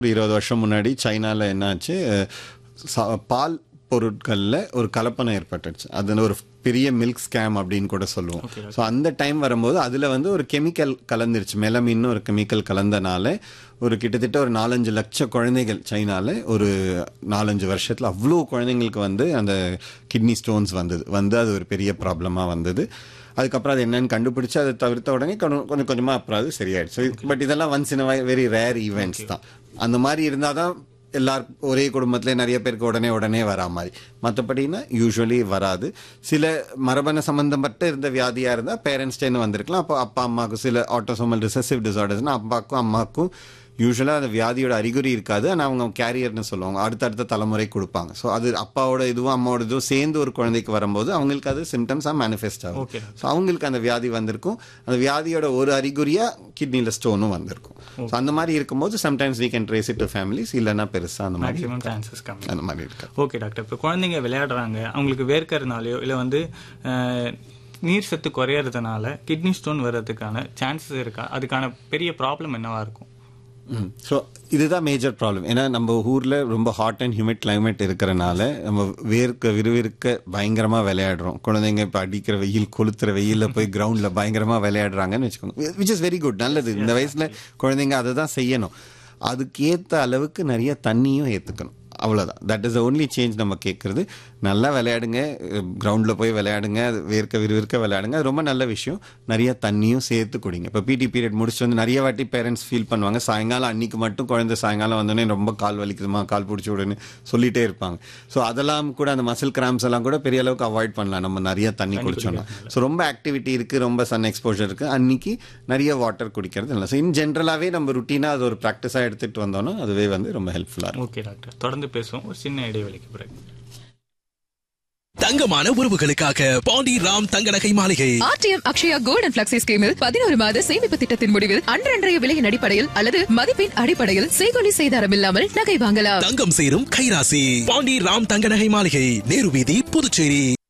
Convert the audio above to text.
ஒரு இருபது வருஷம் முன்னாடி சைனால என்னாச்சு ச- பால் பொருட்களில் ஒரு கலப்பனம் ஏற்பட்டுச்சு அது ஒரு பெரிய மில்க் ஸ்கேம் அப்படின்னு கூட சொல்லுவோம் ஸோ அந்த டைம் வரும்போது அதில் வந்து ஒரு கெமிக்கல் கலந்துருச்சு மெலமின்னு ஒரு கெமிக்கல் கலந்தனால ஒரு கிட்டத்தட்ட ஒரு நாலஞ்சு லட்சம் குழந்தைகள் சைனால ஒரு நாலஞ்சு வருஷத்தில் அவ்வளோ குழந்தைங்களுக்கு வந்து அந்த கிட்னி ஸ்டோன்ஸ் வந்தது வந்து அது ஒரு பெரிய ப்ராப்ளமாக வந்தது அதுக்கப்புறம் அது என்னன்னு கண்டுபிடிச்சு அதை தவிர்த்த உடனே கொஞ்சம் கொஞ்சம் கொஞ்சமாக அப்புறம் அது சரியாயிடுச்சு பட் இதெல்லாம் once in very rare events தான் அந்த மாதிரி இருந்தால் தான் எல்லார் ஒரே குடும்பத்திலே நிறைய பேருக்கு உடனே உடனே வரா மாதிரி மற்றபடினா யூஸ்வலி வராது சில மரபணு சம்பந்தப்பட்ட இருந்த வியாதியாக இருந்தால் பேரண்ட்ஸ்டேன்னு வந்திருக்கலாம் அப்போ அப்பா அம்மாவுக்கு சில ஆட்டோசோமல் ரிசசிவ் டிசார்டர்ஸ்னா அப்பாவுக்கும் அம்மாவுக்கும் யூஸ்வலாக அந்த வியாதியோட அறிகுறி இருக்காது ஆனால் அவங்க கேரியர்னு சொல்லுவாங்க அடுத்தடுத்த தலைமுறை கொடுப்பாங்க ஸோ அது அப்பாவோட இதுவும் அம்மாவோட இதுவும் சேர்ந்து ஒரு குழந்தைக்கு வரும்போது அவங்களுக்கு அது சிம்டம்ஸாக மேனிஃபெஸ்ட் ஆகும் Okay. ஸோ அவங்களுக்கு அந்த வியாதி வந்திருக்கும் அந்த வியாதியோட ஒரு அறிகுறியாக கிட்னியில் ஸ்டோனும் வந்திருக்கும் ஸோ அந்த மாதிரி இருக்கும்போது sometimes we can trace it to families இல்லைன்னா பெருசாக அந்த மாதிரி மேக்ஸிமம் சான்சஸ் கம்மி அந்த மாதிரி இருக்காது ஓகே டாக்டர் இப்போ குழந்தைங்க விளையாடுறாங்க அவங்களுக்கு வேர்க்கறதுனாலயோ இல்லை வந்து அஹ், நீர் சத்து குறையறதுனால கிட்னி ஸ்டோன் வர்றதுக்கான சான்சஸ் இருக்கா அதுக்கான பெரிய ப்ராப்ளம் என்னவா இருக்கும் ஸோ இதுதான் மேஜர் ப்ராப்ளம் ஏன்னா நம்ம ஊரில் ரொம்ப ஹாட் அண்ட் ஹியூமிட் climate இருக்கிறனால நம்ம வேர்க்க விறுவிறுக்க பயங்கரமாக விளையாடுறோம் குழந்தைங்க இப்போ அடிக்கிற வெயில் கொளுத்துற வெயிலில் போய் கிரவுண்டில் பயங்கரமாக விளையாடுறாங்கன்னு வச்சுக்கோங்க விச் இஸ் வெரி குட் நல்லது இந்த வயசில் குழந்தைங்க அதை தான் செய்யணும் அதுக்கேற்ற அளவுக்கு நிறைய தண்ணியும் ஏற்றுக்கணும் அவ்வளோதான் தட் இஸ் ஒன்லி சேஞ்ச் நம்ம கேட்குறது நல்லா விளையாடுங்க கிரவுண்டில் போய் விளையாடுங்க அது வேர்க்க விறுவிறுக்க விளையாடுங்க அது ரொம்ப நல்ல விஷயம் நிறைய தண்ணியும் சேர்த்து குடிங்க இப்போ பிடி பீரியட் முடிச்சுட்டு வந்து நிறைய வாட்டி பேரண்ட்ஸ் ஃபீல் பண்ணுவாங்க சாயங்காலம் அன்னைக்கு மட்டும் குழந்தை சாயங்காலம் வந்தோடனே ரொம்ப கால் வலிக்குதுமா கால் பிடிச்சி விடுன்னு சொல்லிட்டே இருப்பாங்க ஸோ அதெல்லாம் கூட அந்த மசில் கிராம்ஸ் எல்லாம் கூட பெரிய அளவுக்கு அவாய்ட் பண்ணலாம் நம்ம நிறைய தண்ணி குடிச்சோம்னா ஸோ ரொம்ப ஆக்டிவிட்டி இருக்குது ரொம்ப சன் எக்ஸ்போஷர் இருக்குது அன்னைக்கு நிறைய வாட்டர் குடிக்கிறது இல்லை ஸோ இன் ஜென்ரலாகவே நம்ம ருட்டீனாக அது ஒரு ப்ராக்டிஸாக எடுத்துகிட்டு வந்தோம்னா அதுவே வந்து ரொம்ப ஹெல்ப்ஃபுல்லாக இருக்கும் ஓகே டாக்டர் தொடர்ந்து பேசுவோம் ஒரு சின்ன இடைவெளிக்கு பிறகு தங்கமான உறவுகளுக்காக பாண்டி ராம் தங்க நகை மாளிகை RTM Akshaya gold and flexi ஸ்கீமில் பதினோரு மாத சேமிப்பு திட்டத்தின் முடிவில் அன்றன்றைய விலையின் அடிப்படையில் அல்லது மதிப்பின் அடிப்படையில் செய்கொலி செய்தாரம் இல்லாமல் நகை வாங்கலாம் தங்கம் சேரும் கைராசி பாண்டி ராம் தங்க நகை மாளிகை நேரு வீதி புதுச்சேரி